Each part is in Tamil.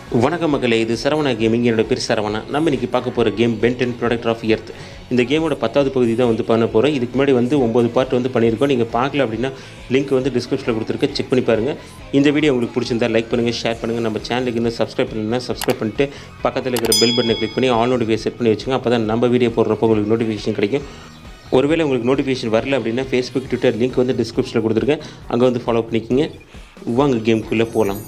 வணக்கம் மக்களே இது சரவணா கேமிங் என்னோட பேர் சரவணா நம்ம இன்றைக்கி பார்க்க போகிற game Ben Ten product of earth இந்த கேமோட பத்தாவது பகுதி தான் வந்து பண்ண போகிறோம் இதுக்கு முன்னாடி வந்து ஒம்பது பார்ட் வந்து பண்ணியிருக்கோம் நீங்கள் பார்க்கல அப்படின்னா லிங்க் வந்து டிஸ்கிரிப்ஷனில் கொடுத்துருக்கேன் செக் பண்ணி பாருங்கள் இந்த வீடியோ உங்களுக்கு பிடிச்சிருந்தா லைக் பண்ணுங்கள் ஷேர் பண்ணுங்கள் நம்ம சேனலுக்கு இன்னும் சப்ஸ்கிரைப் பண்ணலாம் சப்ஸ்கிரைப் பண்ணிட்டு பக்கத்தில் இருக்கிற பெல் பட்டனை கிளிக் பண்ணி ஆல் நோட்டிஃபிகேஷன் செட் பண்ணி வச்சுங்க அப்போ தான் நம்ம வீடியோ போடுறப்போ உங்களுக்கு நோட்டிஃபிகேஷன் கிடைக்கும் ஒருவேளை உங்களுக்கு நோட்டிஃபிகேஷன் வரல அப்படின்னா ஃபேஸ்புக் ட்விட்டர் லிங்க் வந்து டிஸ்கிரிப்ஷனில் கொடுத்துருக்கேன் அங்கே வந்து ஃபாலோ பண்ணிக்கோங்க வாங்க கேமுக்குள்ளே போகலாம்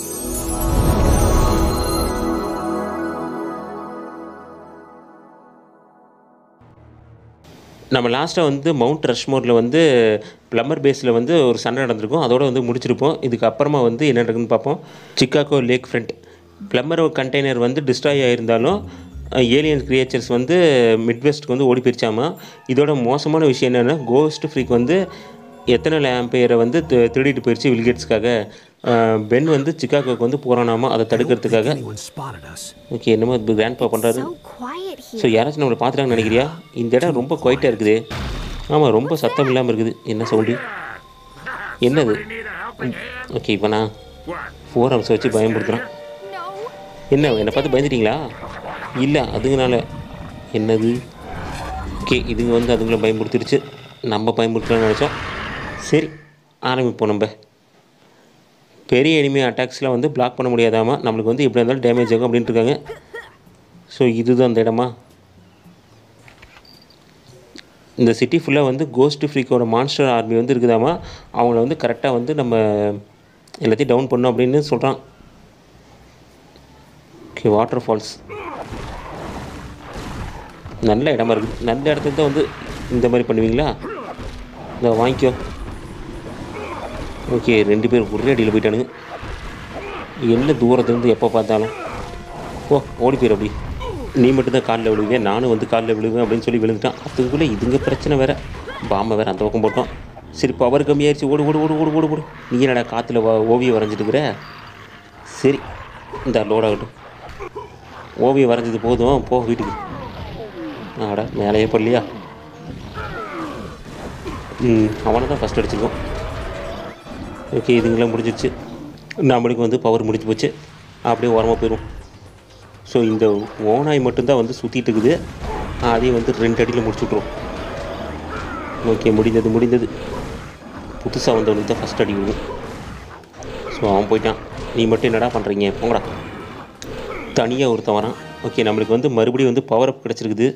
நம்ம லாஸ்ட்டாக வந்து மவுண்ட் ரஷ்மோரில் வந்து ப்ளம்பர் பேஸில் வந்து ஒரு சண்டை நடந்திருக்கும் அதோட வந்து முடிச்சிருப்போம் இதுக்கு அப்புறமா வந்து என்ன நடக்குன்னு பார்ப்போம் Chicago lake front plumber container வந்து டிஸ்ட்ராய் ஆகிருந்தாலும் ஏலியன் கிரியேச்சர்ஸ் வந்து மிட்வெஸ்ட்க்கு வந்து ஓடி போயிருச்சாமா இதோட மோசமான விஷயம் என்னென்னா கோஸ்ட் ஃப்ரீக் வந்து எத்தனை லேம்பேரை வந்து தி- திருடிட்டு போயிடுச்சு வில்கேட்ஸ்க்காக பென் வந்து சிக்காகோக்கு வந்து போகிறானாமா அதை தடுக்கிறதுக்காக Anyone spotted us? ஓகே என்னமோ கிராண்ட்பா பண்ணுறாரு So quiet here. ஸோ யாராச்சும் நம்மளை பார்த்துட்டாங்கன்னு நினைக்கிறியா இந்த இடம் ரொம்ப குவைட்டாக இருக்குது ஆமாம் ரொம்ப சத்தம் இல்லாமல் இருக்குது என்ன சவுண்டு என்னது ஓகே இப்போ நான் ஃபோர் ஹவர்ஸ் வச்சு பயன்படுத்துகிறேன் No. என்ன என்னை பார்த்து பயந்துட்டீங்களா இல்லை அதுங்கனால என்னது ஓகே இதுங்க வந்து அதுங்களை பயன்படுத்திடுச்சு நம்ம பயன்படுத்தலாம்னு நினச்சோம் சரி ஆரம்பிப்போம் நம்ம பெரிய எனிமி அட்டாக்ஸ்லாம் வந்து பிளாக் பண்ண முடியாதாமா நம்மளுக்கு வந்து எப்படி இருந்தாலும் டேமேஜ் ஆகும் அப்படின்ட்டு இருக்காங்க ஸோ இதுதான் அந்த இடமா இந்த சிட்டி ஃபுல்லாக வந்து கோஸ்ட் ஃப்ரீக்கோட மான்ஸ்டர் ஆர்மி வந்து இருக்குதாமா அவங்கள வந்து கரெக்டாக வந்து நம்ம எல்லாத்தையும் டவுன் பண்ணோம் அப்படின்னு சொல்கிறான் ஓகே வாட்டர் ஃபால்ஸ் நல்ல இடமா இருக்குது நல்ல இடத்துல தான் வந்து இந்த மாதிரி பண்ணுவீங்களா இந்த வாங்கிக்கோ ஓகே ரெண்டு பேர் ஒரே அடியில் போயிட்டானுங்க என்ன தூரத்துலேருந்து எப்போ பார்த்தாலும் ஓ ஓடி போயிரு அப்படி நீ மட்டும் தான் காலில் விழுகுங்க நானும் வந்து காலில் விழுவேன் அப்படின்னு சொல்லி விழுந்துட்டான் அதுக்குள்ளே இதுங்க பிரச்சனை வேற பாம்பை வேற அந்த பக்கம் போட்டோம் சரி பவர் கம்மியாயிருச்சு ஓடு ஓடு ஓடு ஓடு ஓடு ஓடு நீ என்னடா காற்றுல ஓவியம் வரைஞ்சிட்டு இருக்கிற சரி இந்த லோட் ஆகட்டும் ஓவியம் வரைஞ்சது போதும் போ வீட்டுக்கு ஆடா மேலேயே படலையா ம் அவனை தான் ஃபஸ்ட் அடிச்சிருக்கோம் ஓகே இதுங்களாம் முடிஞ்சிருச்சு நம்மளுக்கு வந்து பவர் முடிஞ்சு போச்சு அப்படியே ஓரமாக போயிடும் ஸோ இந்த ஓனாய் மட்டும்தான் வந்து சுற்றிட்டு இருக்குது அதையும் வந்து ரெண்டு அடியில் முடிச்சு விட்ருவோம் ஓகே முடிந்தது முடிந்தது புதுசாக வந்தவனுக்கு தான் ஃபஸ்ட் அடி விடுவோம் ஸோ அவன் போயிட்டான் நீ மட்டும் என்னடா பண்ணுறீங்க போங்கடா தனியாக ஒருத்தன் வரான் ஓகே நம்மளுக்கு வந்து மறுபடியும் வந்து பவர் அப் கிடச்சிருக்குது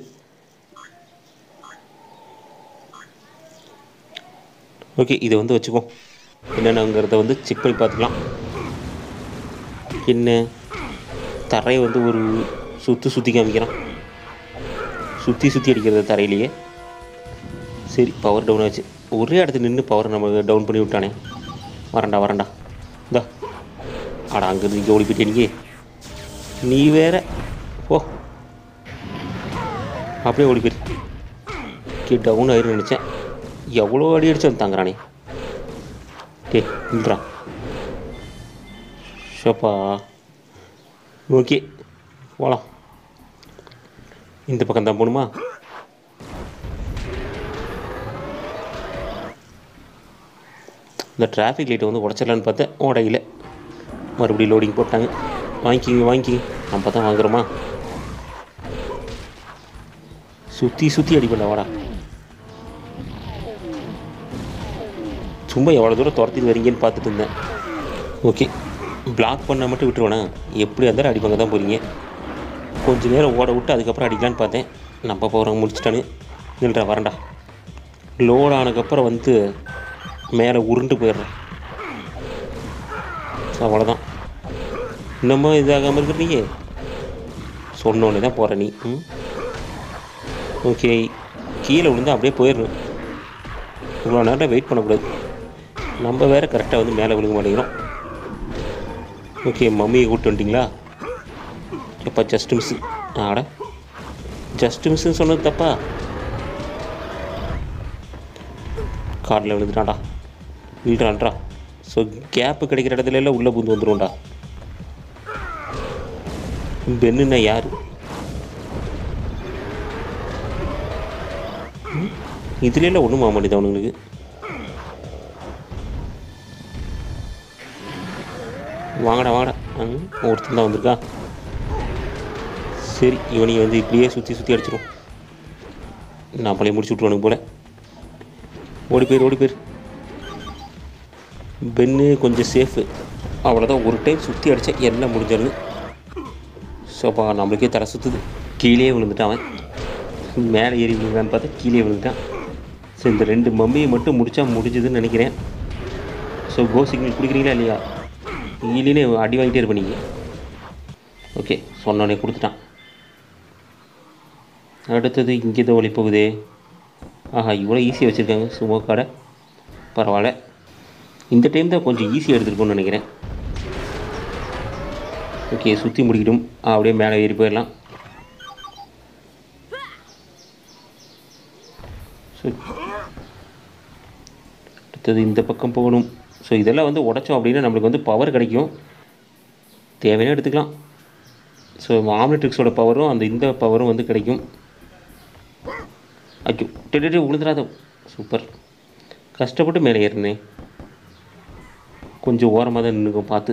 ஓகே இதை வந்து வச்சுக்கோ என்னென்னங்கிறத வந்து செக் பண்ணி பார்த்துக்கலாம் என்ன தரையை வந்து ஒரு சுற்றி சுற்றி காமிக்கிறான் சுற்றி சுற்றி அடிக்கிறது தரையிலேயே சரி பவர் டவுன் ஆச்சு ஒரே இடத்துல நின்று பவர் நம்ம டவுன் பண்ணி விட்டானே வரண்டா வரண்டா இந்தா ஆடா அங்கேருந்து இங்கே ஓடி போயிட்டே நீ நீ வேற ஓ அப்படியே ஓடி போயிரு கே டவுன் ஆயிரும் நினச்சேன் எவ்வளோ அடி அடிச்சு தாங்கிறானே டே நின்றா ஷோப்பா ஓகே போகலாம் இந்த பக்கம் தான் போகணுமா இந்த டிராஃபிக் லைட்டை வந்து உடச்சிடலான்னு பார்த்தேன் உடையில மறுபடியும் லோடிங் போட்டாங்க வாங்கிக்கிங்க வாங்கிக்கிங்க நம்ம தான் வாங்குறோமா சுற்றி சுற்றி அடிப்படா வாடா சும்மா எவ்வளோ தூரம் துரத்திட்டு வரீங்கன்னு பார்த்துட்டு இருந்தேன் ஓகே பிளாக் பண்ண மட்டும் விட்டுருவேண்ணா எப்படி இருந்தாலும் அடிப்பாங்க தான் போகிறீங்க கொஞ்ச நேரம் ஓட விட்டு அதுக்கப்புறம் அடிக்கலான்னு பார்த்தேன் நம்ம போகிறவங்க முடிச்சிட்டானு நில்றா வரேன்டா லோட் ஆனதுக்கப்புறம் வந்து மேலே உருண்டு போயிடுறேன் அவ்வளோதான் இன்னமும் இதாகாமல் இருக்கிறீங்க சொன்னோன்னே தான் போகிற நீ ம் ஓகே கீழே விழுந்தா அப்படியே போயிடணும் இவ்வளோ நேரம் வெயிட் பண்ணக்கூடாது நம்ம வேறு கரெக்டாக வந்து மேலே விழுக மாட்டேங்கிறோம் ஓகே மம்மியை கூப்பிட்டு வந்துட்டிங்களா எப்பா ஜஸ்ட் மிஸ் ஆட ஜஸ்ட் மிஸ்ன்னு சொன்னது தப்பா காரில் விழுந்துட்டான்டா விழுறான்டா ஸோ கேப்பு கிடைக்கிற இடத்துல எல்லாம் உள்ளே பூந்து வந்துடும்டா பெண்ணுன்னா யார் இதுல எல்லாம் ஒன்றும் ஆக மாட்டேது அவனுங்களுக்கு வாங்கடா வாங்கடா ஒருத்தன் தான் வந்திருக்கான் சரி இவனையும் வந்து இப்படியே சுற்றி சுற்றி அடிச்சிடும் நம்மளே முடிச்சு விட்ருவானுங்க போல ஓடி போயிரு ஓடி போயிரு பென்னு கொஞ்சம் சேஃபு அவ்வளோதான் ஒரு டைம் சுற்றி அடித்தா எல்லாம் முடிஞ்சிருது சோப்பா நம்மளுக்கே தலை சுற்றுது கீழே விழுந்துட்டான் அவன் மேலே ஏறி விழுந்தான்னு பார்த்தா கீழே விழுந்துட்டான் ஸோ இந்த ரெண்டு மம்மியை மட்டும் முடித்தா முடிஞ்சதுன்னு நினைக்கிறேன் ஸோ கோ சிக்னல் குடிக்கிறீங்களா இல்லையா இல்லைன்னு அடி வாங்கிட்டே இருப்பீங்க ஓகே சொன்னோடனே கொடுத்துட்டான் அடுத்தது இங்கே தான் வழி போகுதே ஆஹா இவ்வளோ ஈஸியாக வச்சுருக்காங்க சுமோ காடை பரவாயில்ல இந்த டைம் தான் கொஞ்சம் ஈஸியாக எடுத்துருக்கோன்னு நினைக்கிறேன் ஓகே சுற்றி முடிக்கட்டும் அப்படியே மேலே ஏறி போயிடலாம் ஸோ அடுத்தது இந்த பக்கம் போகணும் ஸோ இதெல்லாம் வந்து உடைச்சோம் அப்படின்னா நம்மளுக்கு வந்து பவர் கிடைக்கும் தேவையான எடுத்துக்கலாம் ஸோ ஆம்லெட்ரிக்ஸோட பவரும் அந்த இந்த பவரும் வந்து கிடைக்கும் ஐயோ டெட்டு விழுந்துடாத சூப்பர் கஷ்டப்பட்டு மேலே ஏறினேன் கொஞ்சம் ஓரமாக தான் நின்றுக்கும் பார்த்து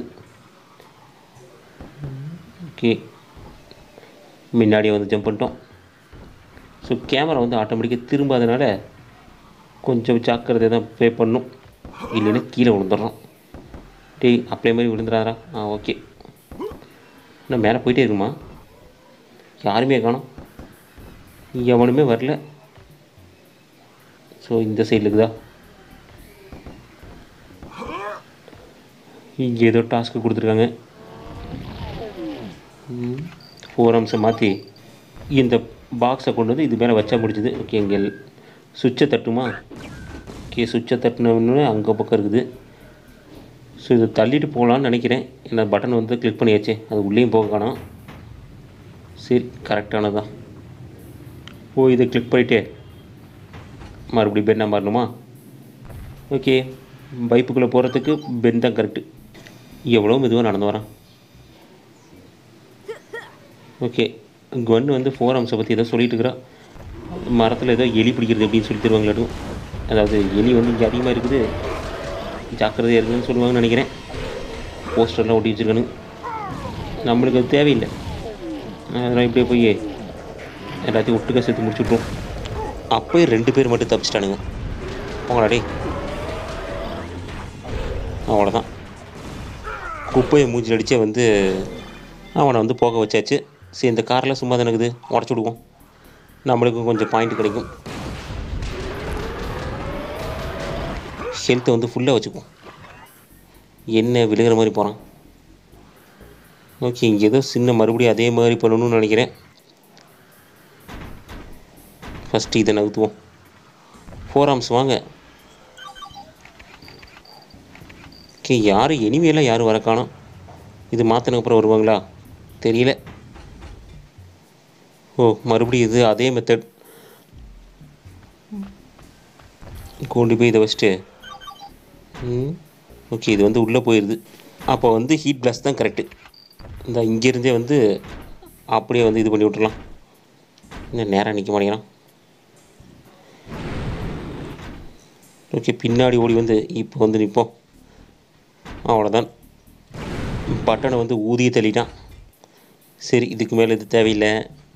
ஓகே முன்னாடியே வந்து ஜம்ப் பண்ணிட்டோம் ஸோ கேமரா வந்து ஆட்டோமேட்டிக்காக திரும்பாதனால கொஞ்சம் ஜாக்கிரதை தான் ப்ளே பண்ணும் இல்லைன்னா கீழே விழுந்துடுறோம் டேய் அப்ளை மாதிரி விழுந்துடாதா ஆ ஓகே நான் மேலே போயிட்டே இருக்குமா யாருமே காணோம் எவனுமே வரல ஸோ இந்த சைடில் இருக்குதா இங்கே ஏதோ டாஸ்க்கு கொடுத்துருக்காங்க ஃபோர் அம்சம் மாற்றி இந்த பாக்ஸை கொண்டு வந்து இது மேலே வச்சா முடிஞ்சுது ஓகே இங்கே சுவிட்சை தட்டுமா ஓகே சுவிட்சை தட்டினோடனே அங்கே பக்கம் இருக்குது ஸோ இதை தள்ளிட்டு போகலான்னு நினைக்கிறேன் ஏன்னா பட்டன் வந்து கிளிக் பண்ணியாச்சு அது உள்ளேயும் போக காணோம் சரி கரெக்டானதான் ஓ இதை கிளிக் பண்ணிட்டே மறுபடியும் பெண்ணாக மாறணுமா ஓகே பைப்புக்குள்ளே போகிறதுக்கு பென் தான் கரெக்டு எவ்வளோ மெதுவாக நடந்து வரான் ஓகே கன் வந்து ஃபோர் அம்ஸை பற்றி ஏதோ சொல்லிட்டு இருக்கிறா மரத்தில் ஏதோ எலி பிடிக்கிறது அப்படின்னு சொல்லி தருவாங்களாட்டும் அதாவது எலி வந்து இங்கே அதிகமாக இருக்குது ஜாக்கிரதையாக இருக்குன்னு சொல்லுவாங்கன்னு நினைக்கிறேன் போஸ்டர்லாம் ஒட்டி வச்சுருக்கானு நம்மளுக்கு அது தேவையில்லை அதெல்லாம் இப்படியே போய் எல்லாத்தையும் ஒட்டுக்கா சேர்த்து முடிச்சுட்ருவோம் அப்போயே ரெண்டு பேர் மட்டும் தப்பிச்சிட்டானுங்க போங்கடா டேய் அவ்வளோதான் குப்பையை மூஞ்சில் அடித்தே வந்து அவனை வந்து போக வச்சாச்சு சரி இந்த காரில் சும்மா தானே இருக்குது உடச்சி விடுவோம் நம்மளுக்கும் கொஞ்சம் பாயிண்ட் கிடைக்கும் ஹெல்த்தை வந்து ஃபுல்லாக வச்சுக்குவோம் என்ன விழுகிற மாதிரி போகிறான் ஓகே இங்கே ஏதோ சின்ன மறுபடியும் அதே மாதிரி பண்ணணும்னு நினைக்கிறேன் ஃபஸ்ட்டு இதை நகர்த்துவோம் ஃபோர் ஆர்ம்ஸ் வாங்க ஓகே யார் எனிமையெல்லாம் யாரும் வர காணோம் இது மாற்றினதுக்கப்புறம் வருவாங்களா தெரியல ஓ மறுபடியும் இது அதே மெத்தட் கொண்டு போய் இதை வச்சுட்டு ம் ஓகே இது வந்து உள்ளே போயிடுது அப்போ வந்து ஹீட் பிளாஸ்ட் தான் கரெக்டு இந்த இங்கேருந்தே வந்து அப்படியே வந்து இது பண்ணி விட்டுறலாம் இன்னும் நேராக நிற்க மாட்டேங்கிறான் ஓகே பின்னாடி ஓடி வந்து இப்போ வந்து நிற்போம் அவ்வளோதான் பட்டனை வந்து ஊதிய தள்ளிட்டான் சரி இதுக்கு மேலே இது தேவையில்லை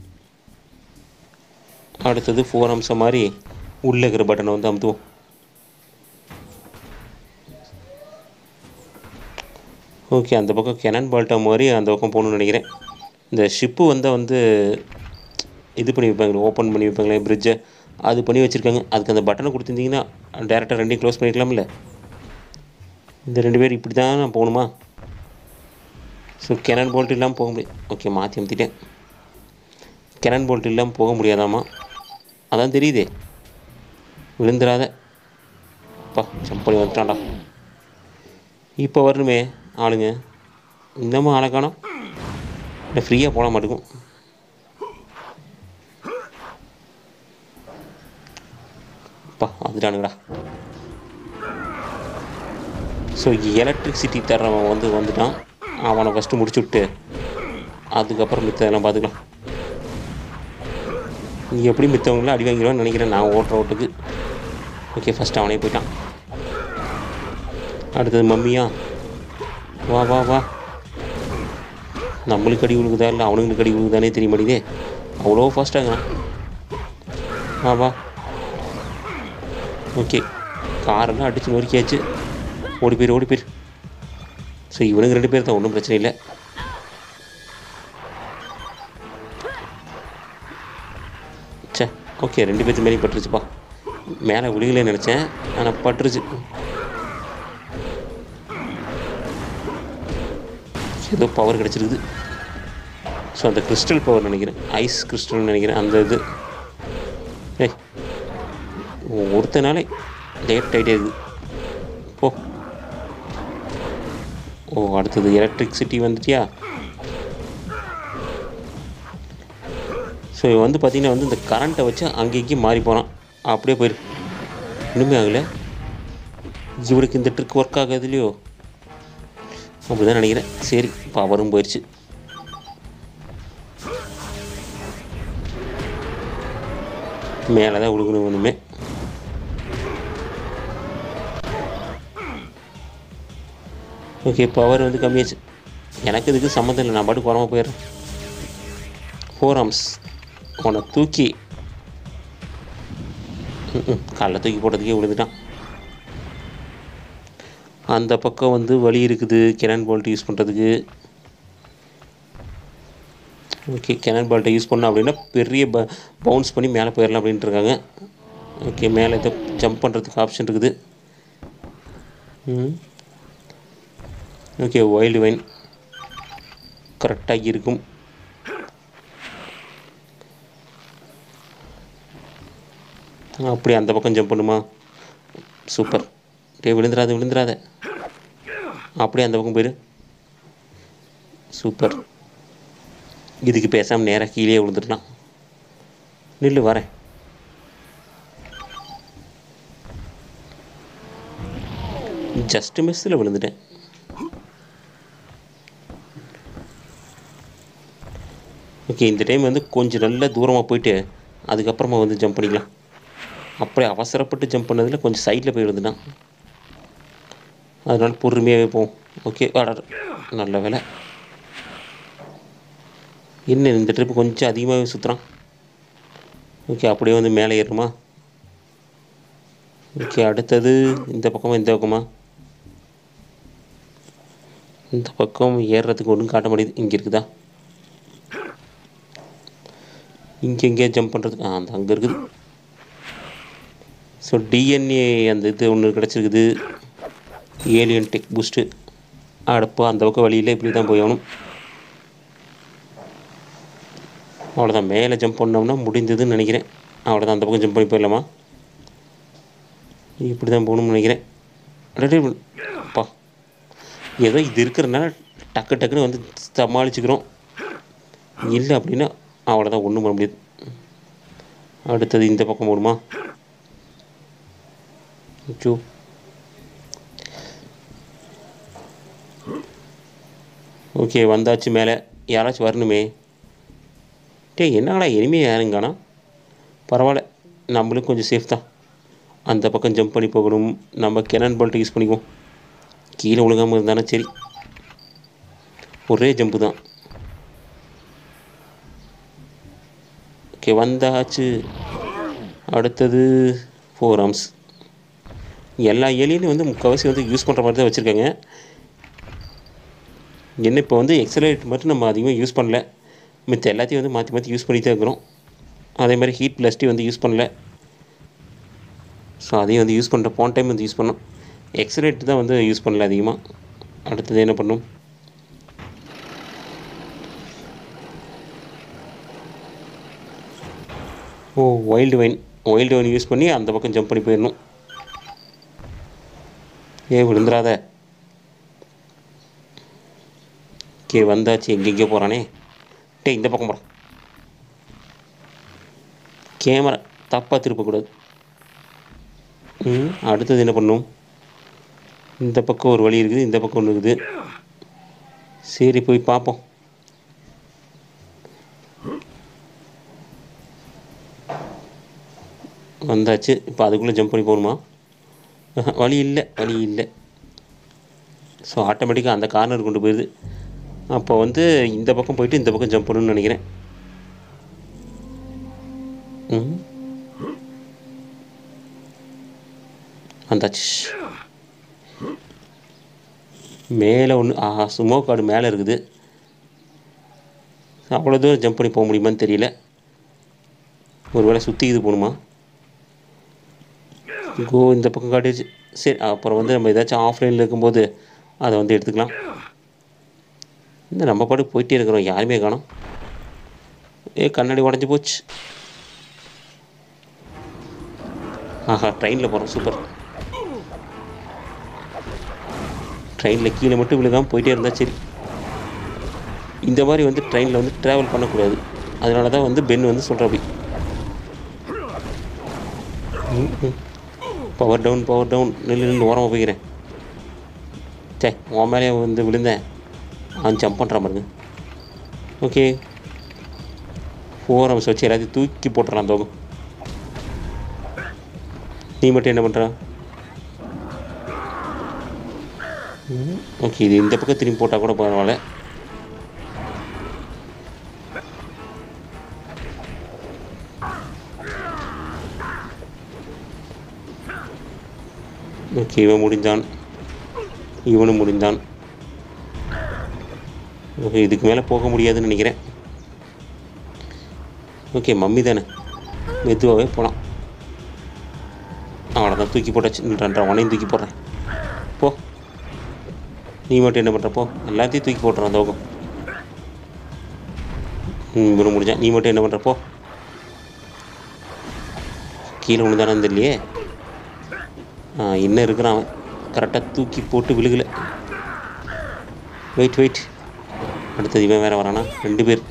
அடுத்தது ஃபோர் அம்சம் மாதிரி உள்ளே இருக்கிற பட்டனை வந்து அமுத்துவோம் ஓகே அந்த பக்கம் கெனன் பால்ட்டா மாதிரி அந்த பக்கம் போகணும்னு நினைக்கிறேன் இந்த ஷிப்பு வந்தால் வந்து இது பண்ணி வைப்பாங்களே ஓப்பன் பண்ணி வைப்பாங்களே பிரிட்ஜை அது பண்ணி வச்சுருக்காங்க அதுக்கு அந்த பட்டனை கொடுத்துருந்தீங்கன்னா டேரெக்டாக ரெண்டையும் க்ளோஸ் பண்ணிக்கலாம்ல இந்த ரெண்டு பேர் இப்படி தான் நான் போகணுமா ஸோ கெனன் போல்ட் இல்லாமல் போக முடியும் ஓகே மாற்றி அமுத்திட்டேன் கெனன் போல்ட் இல்லாமல் போக முடியாதாம்மா அதான் தெரியுதே விழுந்துடாத அப்பா ஜம்ப் பண்ணி வந்துட்டான்டா இப்போ வரணுமே ஆளுங்க இன்னமும் ஆளை காணோம் இல்லை ஃப்ரீயாக போட மாட்டேங்கும் அப்பா வந்துட்டானுங்கடா ஸோ எலக்ட்ரிசிட்டி தர்றவன் வந்து வந்துட்டான் அவனை ஃபஸ்ட்டு முடிச்சு விட்டு அதுக்கப்புறம் மித்ததெல்லாம் பார்த்துக்கலாம் நீ எப்படி மித்தவங்களாம் அடி வாங்கிடுவான்னு நினைக்கிறேன் நான் ஓட்டுற ஓட்டுக்கு ஓகே ஃபஸ்ட் அவனே போயிட்டான் அடுத்தது மம்மியா வா வா வா நம்மளுக்கு அடி விழுகுதா இல்லை அவனுங்களுக்கு அடி விழுகுதானே தெரிய மாட்டேங்குதே அவ்வளோ ஃபாஸ்ட்டாங்க வா வா ஓகே காரெல்லாம் அடிச்சு நொறுக்கியாச்சு ஓடி போயிரு ஓடி போயிரு ஸோ இவனுக்கு ரெண்டு பேர் தான் ஒன்றும் பிரச்சனை இல்லை சே ஓகே ரெண்டு பேர்த்து மேலேயும் பட்டுருச்சுப்பா மேலே விழுகலைன்னு நினச்சேன் ஆனால் பட்டுருச்சு ஏதோ பவர் கிடச்சிருக்குது ஸோ அந்த கிறிஸ்டல் பவர் நினைக்கிறேன் ஐஸ் கிறிஸ்டல்னு நினைக்கிறேன் அந்த இது ஏய் ஒருத்தனாலே லேட் ஆகிட்டே இருக்குது போ ஓ அடுத்தது எலக்ட்ரிசிட்டி வந்துட்டியா ஸோ இவன் வந்து பார்த்திங்கன்னா வந்து இந்த கரண்ட்டை வச்சு அங்கேயும் மாறி போனான் அப்படியே போயிரு இன்னுமே ஆகலை இவருக்கு இந்த ட்ரிக் ஒர்க் ஆகாது இல்லையோ அப்படி தான் நினைக்கிறேன் சரி பவரும் போயிடுச்சு மேலே தான் விழுகணும் ஒன்றுமே ஓகே பவர் வந்து கம்மியாச்சு எனக்கு இதுக்கு சம்மந்தம் இல்லை நான் பாட்டுக்கு குறமா போயிடுறேன் ஃபோர் ஆர்ம்ஸ் உன்னை தூக்கி ம்ம், காலைல தூக்கி போட்டதுக்கே விழுந்துட்டான் அந்த பக்கம் வந்து வழி இருக்குது கெனான் பால்ட் யூஸ் பண்ணுறதுக்கு ஓகே கெனான் பால்ட்டை யூஸ் பண்ணோம் அப்படின்னா பெரிய ப பவுன்ஸ் பண்ணி மேலே போயிடலாம் அப்படின்ட்டு இருக்காங்க ஓகே மேலே ஏதோ ஜம்ப் பண்ணுறதுக்கு ஆப்ஷன் இருக்குது ம் ஓகே வைல்டு வைன் கரெக்டாக இருக்கும் அப்படி அந்த பக்கம் ஜம்ப் பண்ணுமா சூப்பர் டே விழுந்துடாத விழுந்துடாத அப்படியே அந்த பக்கம் போயிரு சூப்பர் இதுக்கு பேசாமல் நேராக கீழே விழுந்துடலாம் நில்லு வரேன் ஜஸ்ட் மிஸ்ஸில் விழுந்துட்டேன் ஓகே இந்த டைம் வந்து கொஞ்சம் நல்ல தூரமாக போயிட்டு அதுக்கப்புறமா வந்து ஜம்ப் பண்ணிக்கலாம் அப்படியே அவசரப்பட்டு ஜம்ப் பண்ணதில் கொஞ்சம் சைடில் போய் விழுந்துட்டான் அதனால பொறுமையாகவே போவோம் ஓகே வாடா நல்ல வேலை என்ன இந்த ட்ரிப்பு கொஞ்சம் அதிகமாகவே சுற்றுறான் ஓகே அப்படியே வந்து மேலே ஏறுமா ஓகே அடுத்தது இந்த பக்கமா இந்த பக்கமா இந்த பக்கம் ஏறுறதுக்கு ஒன்றும் காட்ட முடியுது இங்கே இருக்குதா இங்கே எங்கேயா ஜம்ப் பண்ணுறதுக்கு ஆ அந்த அங்கே இருக்குது ஸோ டிஎன்ஏ அந்த இது ஒன்று கிடச்சிருக்குது ஏலியன் டெக் பூஸ்ட்டு அடுப்போ அந்த பக்கம் வழியில் இப்படி தான் போய் ஆகணும் அவ்வளோதான் மேலே ஜம்ப் பண்ணோம்னா முடிந்ததுன்னு நினைக்கிறேன் அவ்வளோதான் அந்த பக்கம் ஜம்ப் பண்ணி போயிடலாமா இப்படி தான் போகணும்னு நினைக்கிறேன் அடடே அப்பா ஏதோ இது இருக்கிறனால டக்கு டக்குன்னு வந்து சமாளிச்சுக்கிறோம் இல்லை அப்படின்னா அவ்வளோதான் ஒன்றும் பண்ண முடியாது அடுத்தது இந்த பக்கம் போகணுமா அச்சோ ஓகே வந்தாச்சு மேலே யாராச்சும் வரணுமே டேய் என்னடா இனிமே யாரும் காணோம் பரவாயில்ல நம்மளும் கொஞ்சம் சேஃப் தான் அந்த பக்கம் ஜம்ப் பண்ணி போகணும் நம்ம கெனான் பால்ட்டை யூஸ் பண்ணிக்குவோம் கீழே விழுகாமல் இருந்தானே சரி ஒரே ஜம்ப்பு தான் ஓகே வந்தாச்சு அடுத்தது ஃபோர் ஆர்ம்ஸ் எல்லா ஏலியனும் வந்து முக்கால்வாசி வந்து யூஸ் பண்ணுற மாதிரி தான் வச்சுருக்காங்க என்ன இப்போ வந்து எக்ஸலேட் மட்டும் நம்ம அதிகமாக யூஸ் பண்ணல மித்த எல்லாத்தையும் வந்து மாற்றி மாற்றி யூஸ் பண்ணி தான் இருக்கிறோம் அதே மாதிரி ஹீட் பிளஸ்டி வந்து யூஸ் பண்ணல ஸோ அதையும் வந்து யூஸ் பண்ணுற போன டைம் வந்து யூஸ் பண்ணோம் எக்ஸலேட் தான் வந்து யூஸ் பண்ணல அதிகமாக அடுத்தது என்ன பண்ணும் oh wild vine wild vine use பண்ணி அந்த பக்கம் ஜம்ப் பண்ணி போயிடணும் ஏ விழுந்துடாத கே வந்தாச்சு எங்கெங்கே போகிறானே டேய் இந்த பக்கம் போகிறான் கேமரா தப்பாக திருப்பக்கூடாது ம் அடுத்தது என்ன பண்ணும் இந்த பக்கம் ஒரு வழி இருக்குது இந்த பக்கம் ஒன்று இருக்குது சரி போய் பார்ப்போம் வந்தாச்சு இப்போ அதுக்குள்ளே ஜம்ப் பண்ணி போகணுமா ஆஹா, வழி இல்லை வழி இல்லை ஸோ ஆட்டோமேட்டிக்காக அந்த கார்னர் கொண்டு போயிடுது அப்போ வந்து இந்த பக்கம் போயிட்டு இந்த பக்கம் ஜம்ப் பண்ணணும்னு நினைக்கிறேன் ம் வந்தாச்சு மேலே ஒன்று ஆஹா சுமோ கார்டு மேலே இருக்குது அவ்வளோ தூரம் ஜம்ப் பண்ணி போக முடியுமான்னு தெரியல ஒருவேளை சுற்றி இது போகணுமா கோ இந்த பக்கம் காட்டிடுச்சு சரி அப்புறம் வந்து நம்ம ஏதாச்சும் ஆஃப்லைனில் இருக்கும்போது அதை வந்து எடுத்துக்கலாம் இந்த நம்ம பாட்டுக்கு போயிட்டே இருக்கிறோம் யாருமே காணோம் ஏ கண்ணாடி உடஞ்சி போச்சு ஆஹா ட்ரெயினில் போகிறோம் சூப்பர் ட்ரெயினில் கீழே மட்டும் விழுகாமல் போயிட்டே இருந்தால் சரி இந்த மாதிரி வந்து ட்ரெயினில் வந்து ட்ராவல் பண்ணக்கூடாது அதனால தான் வந்து பென் வந்து சொல்கிற அப்படி பவர் டவுன் பவர் டவுன் நில்லு நின்று ஓரமாக போய்க்கிறேன் சே உன் மேலே வந்து விழுந்தேன் அவன் ஜம்ப் பண்ணுறான் பாருங்க ஓகே ஃபோர் ஹவர்ஸ் வச்சு எல்லாத்தையும் தூக்கி போட்டுடலாம் தோகம் நீ மட்டும் என்ன பண்ணுற ஓகே இது இந்த பக்கம் திரும்பி போட்டால் கூட பரவாயில்ல ஓகே இவன் முடிந்தான் இவனும் முடிந்தான் ஓகே இதுக்கு மேலே போக முடியாதுன்னு நினைக்கிறேன் ஓகே மம்மி தானே மெதுவாகவே போகலாம் அவனை தான் தூக்கி போட்டாச்சுன்றான் உனையும் தூக்கி போடுறேன் போ நீ மட்டும் என்ன பண்ணுற போ எல்லாத்தையும் தூக்கி போட்டுறான் தோகம் ம் இவனு முடிஞ்சான் நீ மட்டும் என்ன பண்ணுற போ கீழே விழுந்தானு தெரியலையே ஆ இன்னும் இருக்கிறான் அவன் கரெக்டாக தூக்கி போட்டு விழுகலை வெயிட் வெயிட் அடுத்தது இவன் வேறு வரானா ரெண்டு பேர்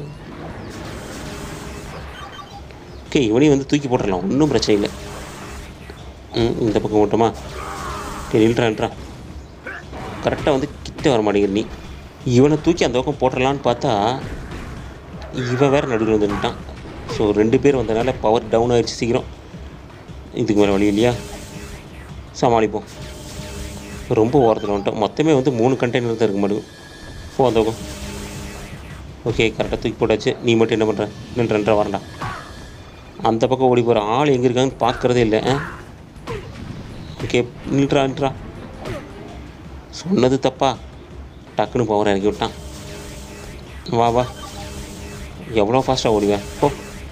ஓகே இவனையும் வந்து தூக்கி போட்டுடலாம் ஒன்றும் பிரச்சனை இல்லை ம் இந்த பக்கம் ஓட்டமா சரி நில்றா நில்றா கரெக்டாக வந்து கிட்ட வர மாட்டேங்கிற நீ இவனை தூக்கி அந்த பக்கம் போட்டுடலான்னு பார்த்தா இவன் வேறு நடுவில் வந்து நின்ட்டான் ஸோ ரெண்டு பேர் வந்தனால பவர் டவுன் ஆயிடுச்சு சீக்கிரம் இதுக்கு மேலே வழி இல்லையா சமாளிப்போம் ரொம்ப ஓரத்தில் வந்துட்டோம் மொத்தமே வந்து மூணு கண்டெய்னர் தான் இருக்க மாட்டேங்குது போ அந்த பக்கம் ஓகே கரெக்டாக தூக்கி போட்டாச்சு நீ மட்டும் என்ன பண்ணுற நின்றா வரண்டா அந்த பக்கம் ஓடி போகிற ஆள் எங்கே இருக்காங்கன்னு பார்க்குறதே இல்லை ஆ ஓகே நில்றா நில்றா சொன்னது தப்பா டக்குன்னு பவர் இறக்கி விட்டான் வா வா எவ்வளோ ஃபாஸ்ட்டாக ஓடிவேன் போ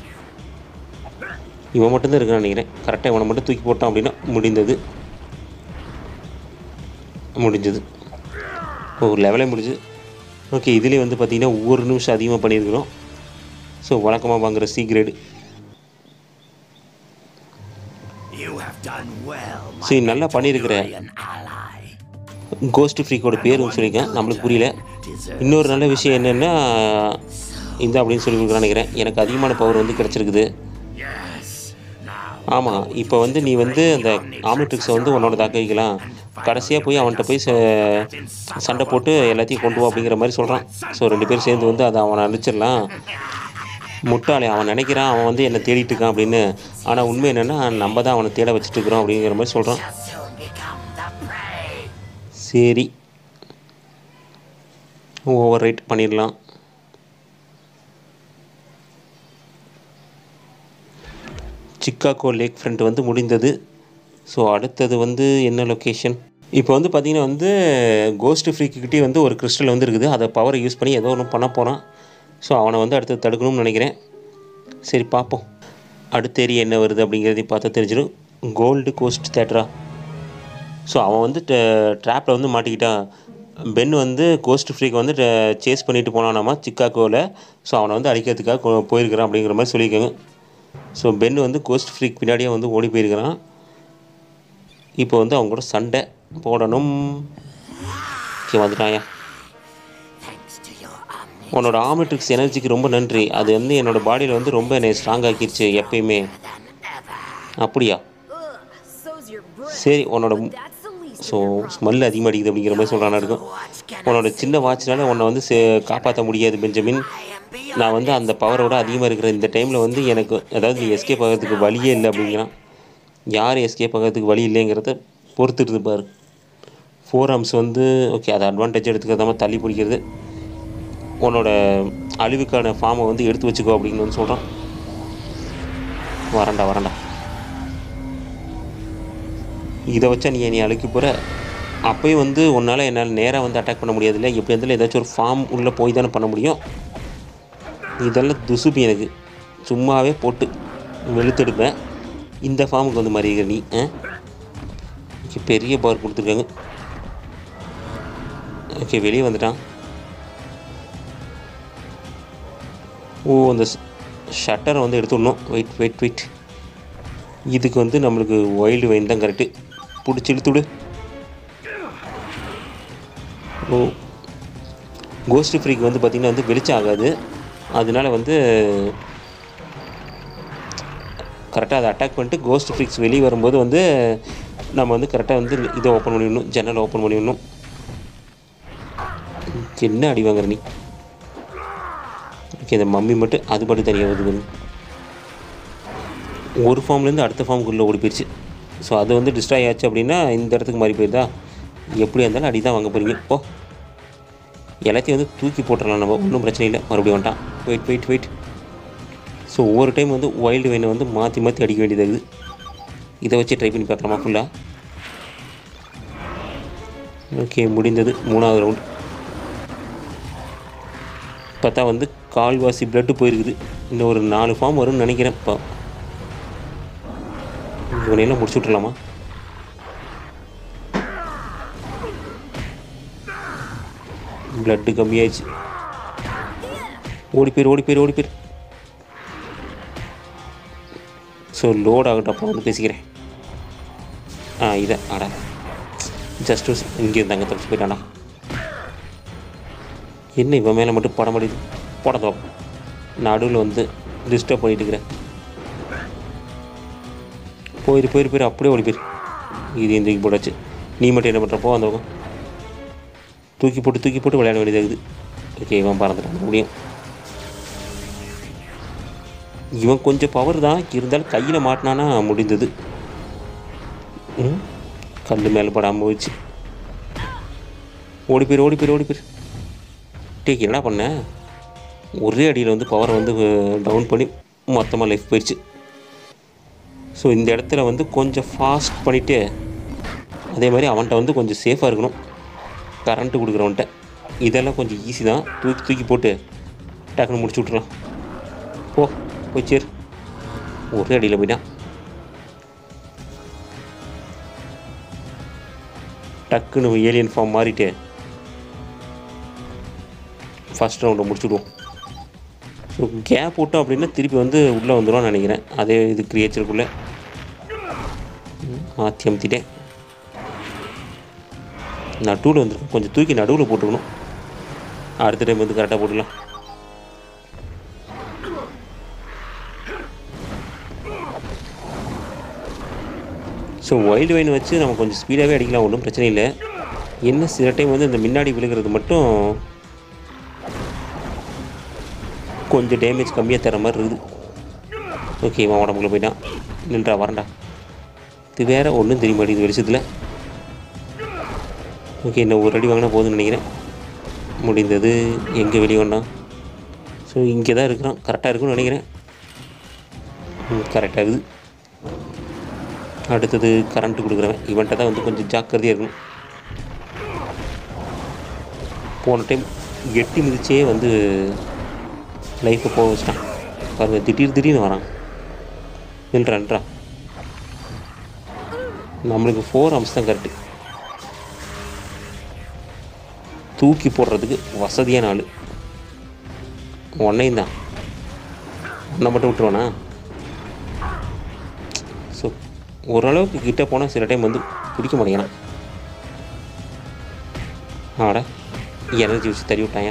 இவன் மட்டும்தான் இருக்கான்னு நினைக்கிறேன் கரெக்டாக இவனை மட்டும் தூக்கி போட்டான் அப்படின்னா முடிந்தது முடிஞ்சது ஒரு லெவலே முடிஞ்சுது ஓகே இதுலேயே வந்து பார்த்திங்கன்னா ஒவ்வொரு நிமிஷம் அதிகமாக பண்ணியிருக்கிறோம் ஸோ வழக்கமாக வாங்குகிற C grade You have done well, my சரி நல்லா பண்ணியிருக்கிற Victorian ally. கோஸ்ட் ஃப்ரீக்கோட பேரும் சொல்லியிருக்கேன் நம்மளுக்கு புரியல இன்னொரு நல்ல விஷயம் என்னென்னா இந்த அப்படின்னு சொல்லி கொடுக்குறான்னு நினைக்கிறேன் எனக்கு அதிகமான பவர் வந்து கிடச்சிருக்குது Yes. Now ஆமாம் இப்போ வந்து நீ வந்து அந்த ஆம்னிட்ரிக்ஸை வந்து உன்னோட தாக்க வைக்கலாம் கடைசியாக போய் அவன்கிட்ட போய் ச- சண்டை போட்டு எல்லாத்தையும் கொண்டு வா அப்படிங்கிற மாதிரி சொல்கிறான் ஸோ ரெண்டு பேரும் சேர்ந்து வந்து அதை அவனை அழிச்சிடலாம் முட்டாளே அவன் நினைக்கிறான் அவன் வந்து என்னை தேடிட்டு இருக்கான் அப்படின்னு ஆனால் உண்மை என்னென்னா நம்ம தான் அவனை தேட வச்சுட்டு இருக்கிறோம் அப்படிங்கிற மாதிரி சொல்கிறான் soon become the prey. சரி ஓவர் ரைட் பண்ணிடலாம் சிக்காகோ லேக் ஃப்ரண்ட் வந்து முடிந்தது ஸோ அடுத்தது வந்து என்ன லொக்கேஷன் இப்போ வந்து பார்த்திங்கன்னா வந்து கோஸ்ட் ஃப்ரீக்கிட்டே வந்து ஒரு கிறிஸ்டல் வந்து இருக்குது அதை பவரை யூஸ் பண்ணி ஏதோ ஒன்று பண்ண போகிறான் ஸோ அவனை வந்து அடுத்து தடுக்கணும்னு நினைக்கிறேன் சரி பார்ப்போம் அடுத்த ஏரியா என்ன வருது அப்படிங்கிறதையும் பார்த்தா தெரிஞ்சிடும் கோல்டு கோஸ்ட் தேட்டரா ஸோ அவன் வந்து ட்ராப்பில் வந்து மாட்டிக்கிட்டான் பென் வந்து கோஸ்ட் ஃப்ரீக்கு வந்து சேஸ் பண்ணிட்டு போனானாமா சிக்காகோவில் ஸோ அவனை வந்து அடிக்கிறதுக்காக கொ- போயிருக்கிறான் அப்படிங்கிற மாதிரி சொல்லியிருக்காங்க ஸோ பென் வந்து கோஸ்ட் ஃப்ரீக் பின்னாடியே வந்து ஓடி போயிருக்கிறான் இப்போ வந்து அவங்க கூட சண்டை போடணும் ஓகே வந்துட்டாயா Thanks to your omni உன்னோட ஆமெட்ரிக்ஸ் எனர்ஜிக்கு ரொம்ப நன்றி அது வந்து என்னோட பாடியில் வந்து ரொம்ப என்னை ஸ்ட்ராங் ஆக்கிருச்சு எப்பயுமே அப்படியா Ugh, so's your breath. சரி உன்னோட But that's the least so of your problems. Smell அதிகமாக அடிக்குது அப்படிங்கிற மாதிரி சொல்கிறானா இருக்கும் watch can உன்னோட சின்ன வாட்ச்னால உன்னை வந்து சே- காப்பாற்ற முடியாது பெஞ்சமின் I am beyond நான் வந்து அந்த பவரோட அதிகமாக இருக்கிற இந்த டைமில் வந்து எனக்கு அதாவது நீ எஸ்கேப் ஆகிறதுக்கு வழியே இல்லை அப்படிங்கிறான் யார் எஸ்கேப் ஆகிறதுக்கு வழி இல்லைங்கிறத பொறுத்துட்டு இருந்து பாரு ஃபோர் ஆர்ம்ஸ் வந்து ஓகே அதை அட்வான்டேஜ் எடுத்துக்கிறதாம தள்ளி பிடிக்கிறது உன்னோட அழிவுக்கான ஃபார்மை வந்து எடுத்து வச்சுக்கோ அப்படின்னு வந்து சொல்கிறான் வரண்டா வரண்டா இதை வச்சா நீ என்னை அழைக்க போகிற அப்பயும் வந்து உன்னால் என்னால் நேராக வந்து அட்டாக் பண்ண முடியாதுல்ல எப்படி இருந்தாலும் ஏதாச்சும் ஒரு ஃபார்ம் உள்ளே போய் தானே பண்ண முடியும் இதெல்லாம் துசுபி எனக்கு சும்மாவே போட்டு வெளுத்தெடுப்பேன் இந்த ஃபார்முக்கு வந்து மறியுற நீ ஆ ஓகே பெரிய பவர் கொடுத்துருக்காங்க ஓகே வெளியே வந்துட்டான் ஓ அந்த ஷட்டரை வந்து எடுத்துடணும் வெயிட் வெயிட் வெயிட் இதுக்கு வந்து நம்மளுக்கு ஒயில்டு வைன் தான் கரெக்டு பிடிச்சி இழுத்துடு ஓ கோஸ்ட் ஃப்ரீக்கு வந்து பார்த்திங்கன்னா வந்து வெளிச்சம் ஆகாது அதனால வந்து கரெக்டாக அதை அட்டாக் பண்ணிட்டு கோஸ்ட் ஃப்ரீக்ஸ் வெளியே வரும்போது வந்து நம்ம வந்து கரெக்டாக வந்து இதை ஓப்பன் பண்ணிடணும் ஜன்னலை ஓப்பன் பண்ணிடணும் என்ன அடி வாங்குற நீ ஓகே இந்த மம்மி மட்டும் அது மட்டும் தனியாக வருது ஒரு ஃபார்ம்லேருந்து அடுத்த ஃபார்முக்குள்ளே ஓடி போயிடுச்சு ஸோ அது வந்து டிஸ்ட்ராய் ஆச்சு அப்படின்னா இந்த இடத்துக்கு மாறி போயிருதா எப்படியா இருந்தாலும் அடி தான் வாங்க போகிறீங்க ஓ எல்லாத்தையும் வந்து தூக்கி போட்டுடலாம் நம்ம ஒன்றும் பிரச்சனை இல்லை மறுபடியும் வந்துட்டான் வெயிட் வெயிட் வெயிட் ஸோ ஒவ்வொரு டைம் வந்து வைல்டு வெயினை வந்து மாற்றி மாற்றி அடிக்க வேண்டியது இருக்குது இதை வச்சு ட்ரை பண்ணி பார்க்கலாமா ஃபுல்லாக ஓகே முடிந்தது மூணாவது ரவுண்ட் பார்த்தா வந்து கால்வாசி பிளட்டு போயிருக்குது இன்னும் ஒரு நாலு ஃபார்ம் வரும்னு நினைக்கிறேன் இப்போ இவனையெல்லாம் முடிச்சு விட்றலாமா பிளட்டு கம்மியாயிடுச்சு ஓடி போயிரு ஓடி போயிரு ஓடி போயிரு ஸோ லோட் ஆகட்டும் அப்போ வந்து பேசிக்கிறேன் ஆ இதை ஆடா ஜஸ்ட் இங்கே இருந்தாங்க தப்பிச்சு போயிட்டானா என்ன இவன் மேலே மட்டும் படம் முடியுது போட தோக்கம் நடுவில் வந்து டிஸ்டர்ப் பண்ணிட்டு இருக்கிறேன் போயிரு போயிரு போயிரு அப்படியே ஓடி போயிரு இது இந்த தூக்கி போட்டாச்சு நீ மட்டும் என்ன பண்ணுறப்போ அந்த பக்கம் தூக்கி போட்டு தூக்கி போட்டு விளையாட வேண்டியது இருக்குது ஓகே இவன் பறந்துட்டான் முடியும் இவன் கொஞ்சம் பவர் தான் இருந்தாலும் கையில் மாட்டினானா முடிந்தது ம் கல் மேலே படாமல் போயிடுச்சு ஓடி போயிரு ஓடி போயிரு ஓடி போயிரு டேக் என்ன பண்ண ஒரே அடியில் வந்து பவரை வந்து டவுன் பண்ணி மொத்தமாக லைஃப் போயிடுச்சு ஸோ இந்த இடத்துல வந்து கொஞ்சம் ஃபாஸ்ட் பண்ணிவிட்டு அதே மாதிரி அவன்கிட்ட வந்து கொஞ்சம் சேஃபாக இருக்கணும் கரண்ட்டு கொடுக்குறவன்ட்ட இதெல்லாம் கொஞ்சம் ஈஸி தான் தூக்கி தூக்கி போட்டு டக்குன்னு முடிச்சு விட்றலாம் போ போய் சேர் ஒரே அடியில் போயிட்டான் டக்குன்னு ஏலியன் ஃபார்ம் மாறிட்டு ஃபஸ்ட் ரவுண்டை முடிச்சுடுவோம் ஸோ கேப் விட்டோம் அப்படின்னா திருப்பி வந்து உள்ளே வந்துடும்னு நினைக்கிறேன் அதே இது கிரியேச்சருக்குள்ளே மாற்றி அமுத்திட்டேன் நடுவில் வந்துருக்கும் கொஞ்சம் தூக்கி நடுவில் போட்டுக்கணும் அடுத்த டைம் வந்து கரெக்டாக போட்டுக்கலாம் ஸோ வைல்டு வைன் வச்சு நம்ம கொஞ்சம் ஸ்பீடாகவே அடிக்கலாம் ஒன்றும் பிரச்சனை இல்லை என்ன சில டைம் வந்து இந்த முன்னாடி விழுகிறது மட்டும் கொஞ்சம் டேமேஜ் கம்மியாக தர மாதிரி இருக்குது ஓகே இவன் உடம்புக்குள்ள போயிட்டான் நின்றா வரண்டா இது வேறு ஒன்றும் தெரிய மாட்டேங்குது வெளிச்சத்தில் ஓகே இன்னும் ஒரு அடி வாங்கினா போதும்னு நினைக்கிறேன் முடிந்தது எங்கே வெளியே வந்தான் ஸோ இங்கே தான் இருக்கிறான் கரெக்டாக இருக்குன்னு நினைக்கிறேன் கரெக்டாக இருக்குது அடுத்தது கரண்ட்டு கொடுக்குறவன் இவன்கிட்ட தான் வந்து கொஞ்சம் ஜாக்கிரதையாக இருக்கணும் போன டைம் எட்டி மிதிச்சே வந்து லைஃப்பை போக வச்சிட்டான் பாருங்கள் திடீர் திடீர்னு வரான் நின்றான்றா நம்மளுக்கு ஃபோர் அம்ஸ் தான் கரெக்டு தூக்கி போடுறதுக்கு வசதியான ஆள் ஒன்னையும் தான் உன்னை மட்டும் விட்டுருவானா ஸோ ஓரளவுக்கு கிட்ட போனால் சில டைம் வந்து பிடிக்க மாட்டேங்கிறான் ஆட எனர்ஜி வச்சு தறி விட்டாயா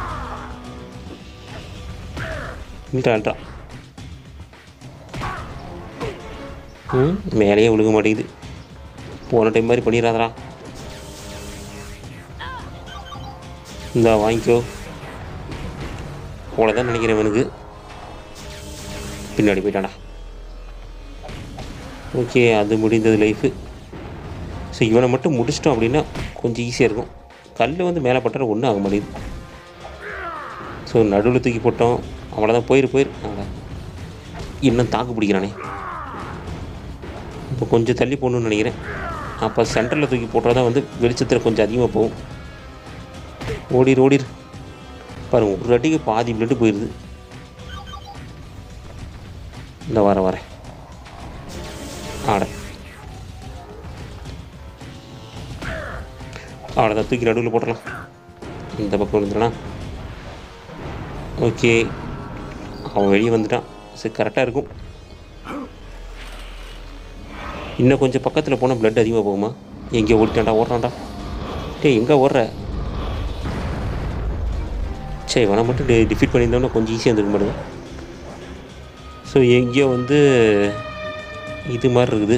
நின்றான்றான் ம் மேலேயே விழுக மாட்டேங்குது போன டைம் மாதிரி பண்ணிடாதடா இந்தா வாங்கிக்கோ அவ்வளோதான் நினைக்கிறேன் இவனுக்கு பின்னாடி போயிட்டான்டா ஓகே அது முடிந்தது லைஃபு ஸோ இவனை மட்டும் முடிச்சிட்டோம் அப்படின்னா கொஞ்சம் ஈஸியாக இருக்கும் கல் வந்து மேலே பட்டால் ஒன்றும் ஆக மாட்டேங்குது ஸோ நடுவில் தூக்கி போட்டோம் அவ்வளோதான் போயிரு போயிரு அவ்வளோ இன்னும் தாக்கு பிடிக்கிறானே இப்போ கொஞ்சம் தள்ளி போகணுன்னு நினைக்கிறேன் அப்போ சென்டரில் தூக்கி போட்டால் தான் வந்து வெளிச்சத்தில் கொஞ்சம் அதிகமாக போகும் ஓடிரு ஓடிரு பாருங்க ஒரு அடிக்கு பாதி பிளட்டு போயிடுது இந்த வர வரேன் ஆட அவ்வளோதான் தூக்கி நடுவில் போட்டுடலாம் இந்த பக்கம் விழுந்துடலாம் ஓகே அவன் வெளியே வந்துட்டான் சரி கரெக்டாக இருக்கும் இன்னும் கொஞ்சம் பக்கத்தில் போனால் blood அதிகமாக போகுமா எங்கேயோ ஓடிட்டான்டா ஓடுறான்டா டேய் எங்கே ஓடுற சரி இவனை மட்டும் டிஃபீட் பண்ணியிருந்தோம்னா கொஞ்சம் ஈஸியாக இருந்திருக்க மாட்டேங்க ஸோ எங்கேயோ வந்து இது மாதிரி இருக்குது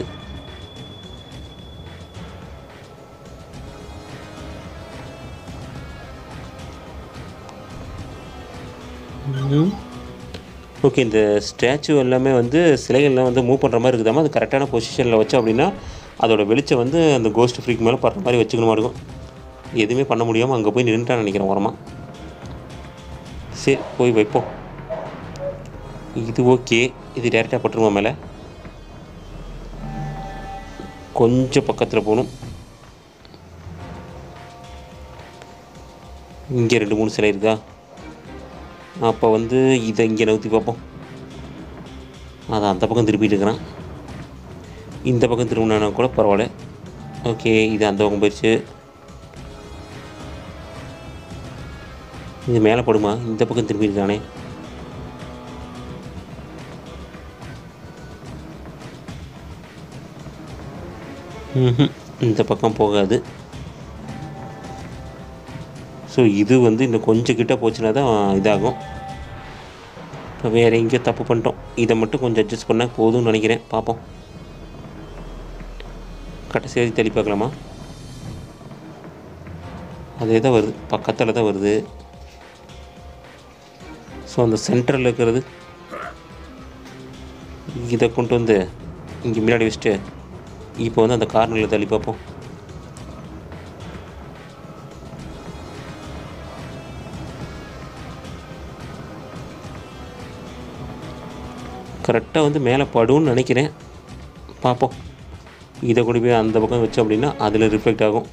ஓகே இந்த ஸ்டாச்சு எல்லாமே வந்து சிலைகள்லாம் வந்து மூவ் பண்ணுற மாதிரி இருக்குதாம அது கரெக்டான பொசிஷனில் வச்சோம் அப்படின்னா அதோட வெளிச்சம் வந்து அந்த கோஸ்ட் ஃப்ரீக் மேலே படுற மாதிரி வச்சுக்கணுமா இருக்கும் எதுவுமே பண்ண முடியாமல் அங்கே போய் நின்றுட்டான்னு நினைக்கிறேன் ஓரமாக சரி போய் வைப்போம் இது ஓகே இது டேரெக்டாக பட்டுருமா மேலே கொஞ்சம் பக்கத்தில் போகணும் இங்கே ரெண்டு மூணு சிலை இருக்கா அப்போ வந்து இதை இங்கே நவுத்தி பார்ப்போம் அதை அந்த பக்கம் திருப்பிட்டு இருக்கிறான் இந்த பக்கம் திரும்பினா கூட பரவாயில்ல ஓகே இது அந்த பக்கம் போயிடுச்சு இது மேலே படுமா இந்த பக்கம் திரும்பி இருக்கானே ம்ஹும். இந்த பக்கம் போகாது ஸோ இது வந்து இன்னும் கொஞ்சம் கிட்ட போச்சுன்னா தான் இதாகும் இப்போ வேறு எங்கேயோ தப்பு பண்ணிட்டோம் இதை மட்டும் கொஞ்சம் அட்ஜஸ்ட் பண்ணால் போதும்னு நினைக்கிறேன் பார்ப்போம் கடைசி தள்ளி பார்க்கலாமா அதே தான் வருது பக்கத்தில் தான் வருது ஸோ அந்த சென்டரில் இருக்கிறது இதை கொண்டு வந்து இங்கே முன்னாடி வச்சுட்டு இப்போ வந்து அந்த கார்னரில் தள்ளி பார்ப்போம் கரெக்டாக வந்து மேலே படும்னு நினைக்கிறேன் பார்ப்போம் இதை கொண்டு போய் அந்த பக்கம் வச்சோம் அப்படின்னா அதில் ரிஃப்ளெக்ட் ஆகும்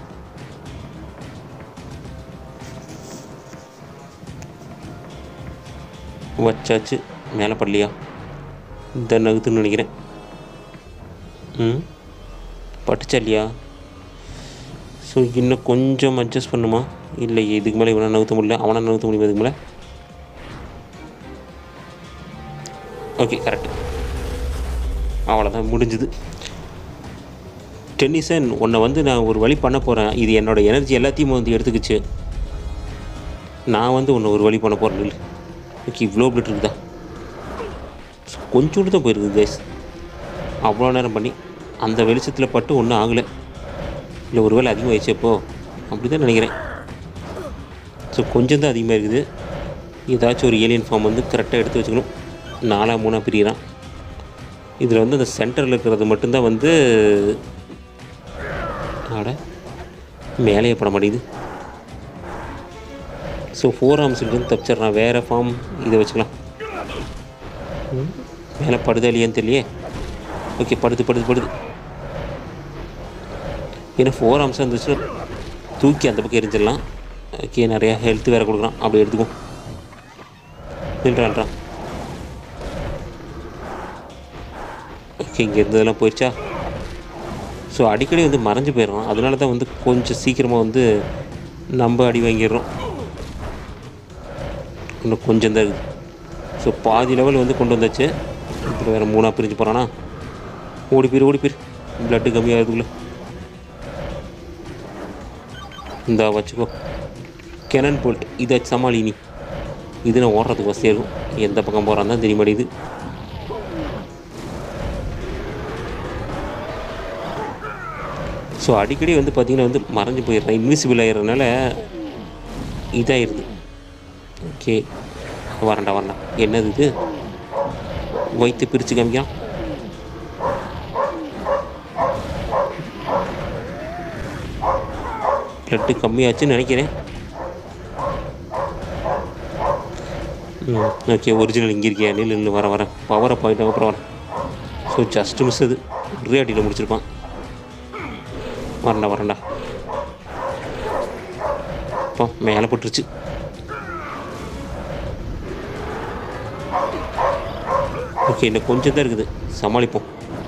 வச்சாச்சு மேலே படலையா இந்த நகுத்துன்னு நினைக்கிறேன் ம் பட்டுச்சா இல்லையா ஸோ இன்னும் கொஞ்சம் அட்ஜஸ்ட் பண்ணுமா இல்லை இதுக்கு மேலே இவனை நகர்த்த முடியல அவனை நகர்த்த முடியுமா இதுக்கு மேலே ஓகே கரெக்ட் அவ்வளோதான் முடிஞ்சுது டென்னிசன் உன்னை வந்து நான் ஒரு வழி பண்ண போகிறேன் இது என்னோடய எனர்ஜி எல்லாத்தையும் வந்து எடுத்துக்கிச்சு நான் வந்து உன்னை ஒரு வழி பண்ண போகிறேன் இல்லை ஓகே இவ்வளோ பிளட் இருக்குதா கொஞ்சோண்டு தான் போயிருக்குது கைஸ் அவ்வளோ நேரம் பண்ணி அந்த வெளிச்சத்தில் பட்டு ஒன்றும் ஆகலை இல்லை ஒருவேளை அதிகமாகிடுச்சு அப்போ அப்படி தான் நினைக்கிறேன் ஸோ கொஞ்சம் தான் அதிகமாக இருக்குது ஏதாச்சும் ஒரு ஏலியன் ஃபார்ம் வந்து கரெக்டாக எடுத்து வச்சுக்கணும் நாலாக மூணாக பிரிகிறான் இதில் வந்து அந்த சென்டரில் இருக்கிறது மட்டும்தான் வந்து ஆட மேலேயே பட மாட்டேங்குது ஸோ ஃபோர் ஆர்ம்ஸ்லேருந்து தப்பிச்சிட்றான் வேறு ஃபார்ம் இதை வச்சுக்கலாம் ம், மேலே படுதா இல்லையான்னு தெரியலையே ஓகே படுது படுது படுது ஏன்னா ஃபோர் ஆர்ம்ஸாக இருந்துச்சுன்னா தூக்கி அந்த பக்கம் எரிஞ்சிடலாம் ஓகே நிறையா ஹெல்த் வேறு கொடுக்குறான் அப்படி எடுத்துக்கும் நின்றான்றான் ஓகே இங்கே இருந்ததெல்லாம் போயிடுச்சா ஸோ அடிக்கடி வந்து மறைஞ்சு போயிடுறோம் அதனால தான் வந்து கொஞ்சம் சீக்கிரமாக வந்து நம்ம அடி வாங்கிடுறோம் இன்னும் கொஞ்சம் தான் இருக்குது ஸோ பாதி லெவல் வந்து கொண்டு வந்தாச்சு இப்போ வேறு மூணாக பிரிஞ்சு போகிறானா ஓடி போயிரு ஓடி போயிரு பிளட்டு கம்மியாகிறதுக்குள்ள இந்தா வச்சுக்கோ கெனன் போல்ட் இதை சமாளி நீ இது நான் ஓடுறதுக்கு வசதியாக இருக்கும் எந்த பக்கம் போகிறான் தான் தெரிய மாட்டேங்குது ஸோ அடிக்கடி வந்து பார்த்திங்கன்னா வந்து மறைஞ்சு போயிடுறேன் இன்விசிபிள் ஆகிறதுனால இதாகிடுது ஓகே வரண்டா வரண்டா என்னது இது வயிற்று பிரித்து காமிக்கலாம் ப்ளட்டு கம்மியாச்சுன்னு நினைக்கிறேன் ம் ஓகே ஒரிஜினல் இங்கே இருக்கியா நில்லு நில்லு வர வரேன் பவரை பாயிண்ட் அப்புறம் வரேன் ஸோ ஜஸ்ட் மிஸ் அது ஒரே அடியில் முடிச்சிருப்பான் வரண்டா வரண்டா இப்போ மேலே போட்டுருச்சு ஓகே இன்னும் கொஞ்சம் தான் இருக்குது சமாளிப்போம்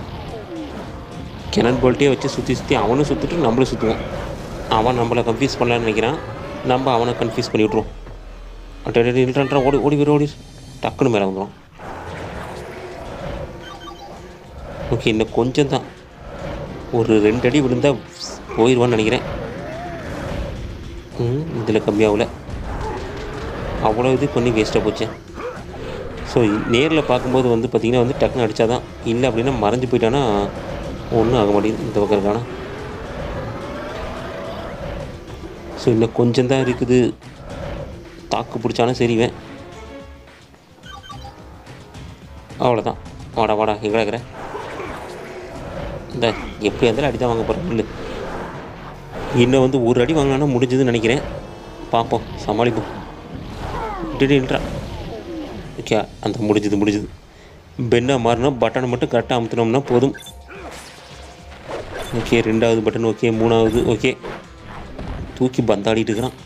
கிணன் போல்ட்டே வச்சு சுற்றி சுற்றி அவனும் சுற்றிட்டு நம்மளும் சுற்றுவோம் அவன் நம்மளை கன்ஃபியூஸ் பண்ணலான்னு நினைக்கிறான் நம்ம அவனை கன்ஃபியூஸ் பண்ணி விட்ருவோம் அட்டே நில்றான் ஓடி ஓடி வரும் ஓடி டக்குன்னு மேலே வந்துடும் ஓகே இன்னும் கொஞ்சம் தான் ஒரு ரெண்டு அடி விழுந்தால் போயிடுவான்னு நினைக்கிறேன் ம் இதில் கம்மியாகல அவ்வளோ இது பண்ணி வேஸ்ட்டாக போச்சு ஸோ நேரில் பார்க்கும்போது வந்து பார்த்திங்கன்னா வந்து டக்குன்னு அடித்தா தான் இல்லை அப்படின்னா மறைஞ்சு போயிட்டானா ஒன்றும் ஆக மாட்டேங்குது இந்த பக்கம் இருக்கானா ஸோ இன்னும் கொஞ்சம் தான் இருக்குது தாக்கு பிடிச்சாலும் சரிவேன் அவ்வளோதான் வாடா வாடா எங்கே இருக்கிற இந்த எப்படி இருந்தாலும் அடி தான் வாங்க போகிறேன் இல்லை இன்னும் வந்து ஒரு அடி வாங்கினா முடிஞ்சதுன்னு நினைக்கிறேன் பார்ப்போம் சமாளிப்போம் திடீர்ன்றா ஓகே அந்த முடிஞ்சது முடிஞ்சது பென்னாக மாறினோம் பட்டனை மட்டும் கரெக்டாக அமுத்தினோம்னா போதும் ஓகே ரெண்டாவது பட்டன் ஓகே மூணாவது ஓகே தூக்கி பந்தாடிட்டு இருக்கிறான்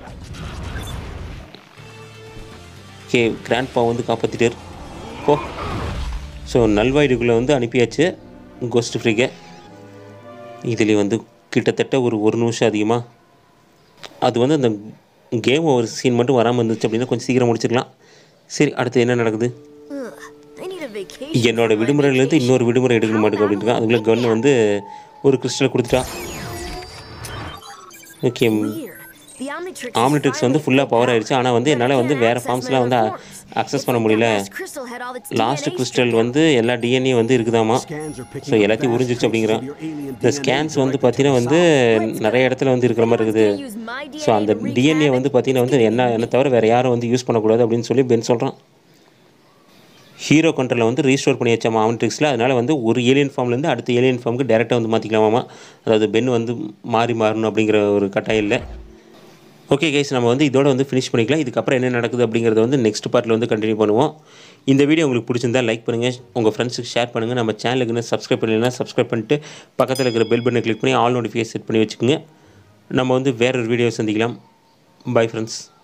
ஓகே கிராண்ட்பா வந்து காப்பாற்றிட்டார் போ ஸோ நல்வாய்டுக்குள்ளே வந்து அனுப்பியாச்சு கோஸ்ட் ஃப்ரீக்கை இதில் வந்து கிட்டத்தட்ட ஒரு ஒரு நிமிஷம் அதிகமாக அது வந்து அந்த கேம் ஒரு சீன் மட்டும் வராமல் இருந்துச்சு அப்படின்னா கொஞ்சம் சீக்கிரம் முடிச்சிடலாம் சரி அடுத்து என்ன நடக்குது Ugh, I need a vacation. என்னோட விடுமுறையிலேருந்து இன்னொரு விடுமுறை எடுக்க மாட்டேங்க அப்படின்ட்டு அதுக்குள்ளே கன் வந்து ஒரு கிறிஸ்டல் கொடுத்துட்டா okay Weird. The Omnitrix is Omnitrix வந்து finally ஃபுல்லாக பவர் back. ஆயிடுச்சு ஆனால் வந்து But I என்னால் வந்து can't வேறு access ஃபார்ம்ஸ்லாம் வந்து my other forms. Access It's பண்ண like முடியல that last crystal had all its lost DNA crystal stripped வந்து எல்லா டிஎன்ஏ வந்து இருக்குதாமா ஸோ எல்லாத்தையும் உறிஞ்சிச்சு அப்படிங்கிறான் இந்த ஸ்கேன்ஸ் வந்து பார்த்தீங்கன்னா வந்து நிறைய இடத்துல வந்து இருக்கிற மாதிரி இருக்குது ஸோ அந்த டிஎன்ஏ வந்து பார்த்தீங்கன்னா வந்து என்ன என்ன தவிர வேறு யாரும் வந்து யூஸ் பண்ணக்கூடாது அப்படின்னு சொல்லி பென் சொல்கிறான் ஹீரோ கண்ட்ரோலில் வந்து ரீஸ்டோர் பண்ணி வச்சாமா ஆம்ட்ரிக்ஸில் அதனால் வந்து ஒரு ஏலியன் ஃபார்ம்லேருந்து அடுத்த ஏலியன் ஃபார்முக்கு டேரெக்டாக வந்து மாற்றிக்கலாமாமா அதாவது பென் வந்து மாறி மாறணும் அப்படிங்கிற ஒரு கட்டாயம் இல்லை ஓகே கைஸ் நம்ம வந்து இதோட வந்து ஃபினிஷ் பண்ணிக்கலாம் இதுக்கப்புறம் என்ன நடக்குது அப்படிங்கிறத வந்து நெக்ஸ்ட் பார்ட்டில் வந்து கண்டினியூ பண்ணுவோம் இந்த வீடியோ உங்களுக்கு பிடிச்சிருந்தா லைக் பண்ணுங்கள் உங்கள் ஃப்ரெண்ட்ஸுக்கு ஷேர் பண்ணுங்கள் நம்ம சேனலுக்கு இன்னும் சப்ஸ்கிரைப் பண்ணலைன்னா சப்ஸ்கிரைப் பண்ணிட்டு பக்கத்தில் இருக்கிற பெல் பட்டனை கிளிக் பண்ணி ஆல் நோட்டிஃபிகேஷன் செட் பண்ணி வச்சுக்கோங்க நம்ம வந்து வேற ஒரு வீடியோ சந்திக்கலாம் பை ஃப்ரெண்ட்ஸ்